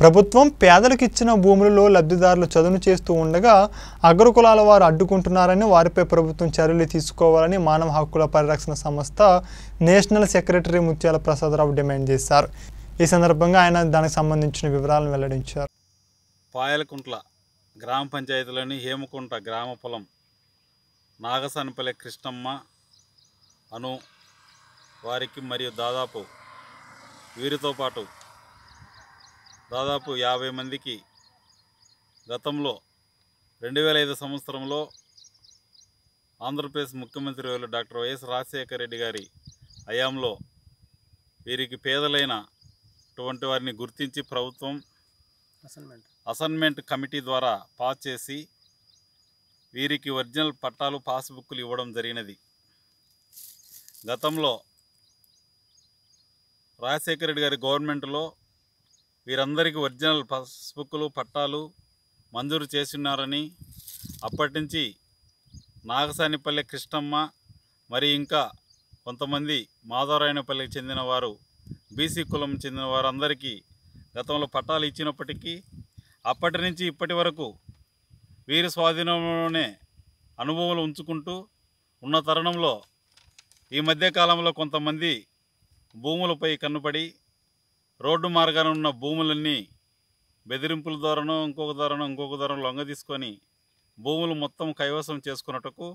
ప్రభుత్వం పేదలకు ఇచ్చిన భూములలో లబ్ధిదారులు చదును చేస్తూ ఉండగా అగ్రకులాల వారు అడ్డుకుంటున్నారని వారిపై ప్రభుత్వం చర్యలు తీసుకోవాలని మానవ హక్కుల పరిరక్షణ సంస్థ నేషనల్ సెక్రటరీ ముత్యాల ప్రసాదరావు డిమాండ్ చేశారు ఈ సందర్భంగా ఆయన దానికి సంబంధించిన వివరాలను వెల్లడించారు పాయలకుంట్ల గ్రామ పంచాయతీలోని హేమకుంట గ్రామ పొలం నాగసానిపల్లె కృష్ణమ్మ అను వారికి మరియు దాదాపు వీరితో పాటు దాదాపు యాభై మందికి గతంలో రెండు వేల ఐదు సంవత్సరంలో ఆంధ్రప్రదేశ్ ముఖ్యమంత్రి వారు డాక్టర్ వైఎస్ రాజశేఖర రెడ్డి గారి హయాంలో వీరికి పేదలైన అటువంటి వారిని గుర్తించి ప్రభుత్వం అసైన్మెంట్ అసైన్మెంట్ కమిటీ ద్వారా పాస్ చేసి వీరికి ఒరిజినల్ పట్టాలు పాస్బుక్లు ఇవ్వడం జరిగినది గతంలో రాజశేఖర రెడ్డి గారి గవర్నమెంట్లో వీరందరికీ ఒరిజినల్ పాస్బుక్లు పట్టాలు మంజూరు చేస్తున్నారని అప్పటి నుంచి నాగసానిపల్లె కృష్ణమ్మ మరి ఇంకా కొంతమంది మాధవరాయనపల్లికి చెందిన వారు బీసీ కులం చెందిన వారందరికీ గతంలో పట్టాలు ఇచ్చినప్పటికీ అప్పటి నుంచి ఇప్పటి వరకు వీరి స్వాధీనంలోనే అనుభవాలు ఉంచుకుంటూ ఉన్న తరుణంలో ఈ మధ్య కాలంలో కొంతమంది భూములపై కన్నుపడి రోడ్డు మార్గాన ఉన్న భూములన్నీ బెదిరింపుల ద్వారానో ఇంకొక ద్వారానో ఇంకొక ద్వారానో లొంగ తీసుకొని భూములు మొత్తం కైవసం చేసుకున్నట్టుకు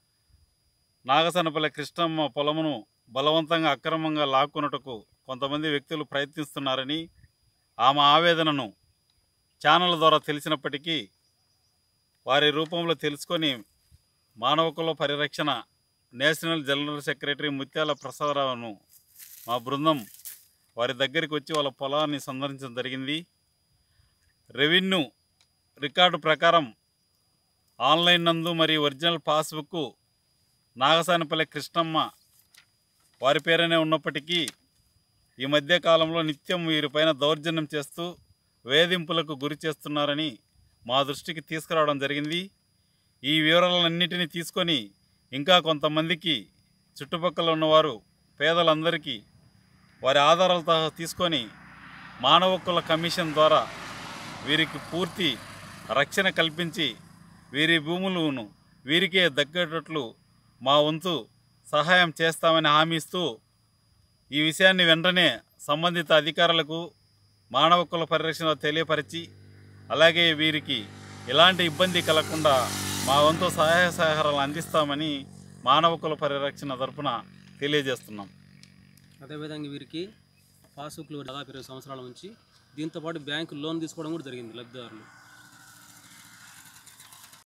నాగసనపల్లి కృష్ణమ్మ పొలమును బలవంతంగా అక్రమంగా లాక్కున్నట్టుకు కొంతమంది వ్యక్తులు ప్రయత్నిస్తున్నారని ఆమె ఆవేదనను ఛానల్ ద్వారా తెలిసినప్పటికీ వారి రూపంలో తెలుసుకొని మానవ కుల పరిరక్షణ నేషనల్ జనరల్ సెక్రటరీ ముత్యాల ప్రసాదరావును మా బృందం వారి దగ్గరికి వచ్చి వాళ్ళ పొలాన్ని సందర్శించడం జరిగింది రెవెన్యూ రికార్డు ప్రకారం ఆన్లైన్ నందు మరియు ఒరిజినల్ పాస్బుక్ నాగసానిపల్లి కృష్ణమ్మ వారి పేరునే ఉన్నప్పటికీ ఈ మధ్య కాలంలో నిత్యం వీరిపైన దౌర్జన్యం చేస్తూ వేధింపులకు గురి చేస్తున్నారని మా దృష్టికి తీసుకురావడం జరిగింది ఈ వివరాలన్నింటినీ తీసుకొని ఇంకా కొంతమందికి చుట్టుపక్కల ఉన్నవారు పేదలందరికీ వారి ఆధారాలతో తీసుకొని మానవ హక్కుల కమిషన్ ద్వారా వీరికి పూర్తి రక్షణ కల్పించి వీరి భూములను వీరికే దక్కేటట్లు మా వంతు సహాయం చేస్తామని హామీ ఇస్తూ ఈ విషయాన్ని వెంటనే సంబంధిత అధికారులకు మానవ హక్కుల పరిరక్షణ తెలియపరిచి అలాగే వీరికి ఎలాంటి ఇబ్బంది కలగకుండా మా వంతు సహాయ సహకారాలు అందిస్తామని మానవ హక్కుల పరిరక్షణ తరపున తెలియజేస్తున్నాం అదేవిధంగా వీరికి పాస్బుక్లు దాదాపు ఇరవై సంవత్సరాల నుంచి దీంతోపాటు బ్యాంకు లోన్ తీసుకోవడం కూడా జరిగింది లబ్ధిదారులు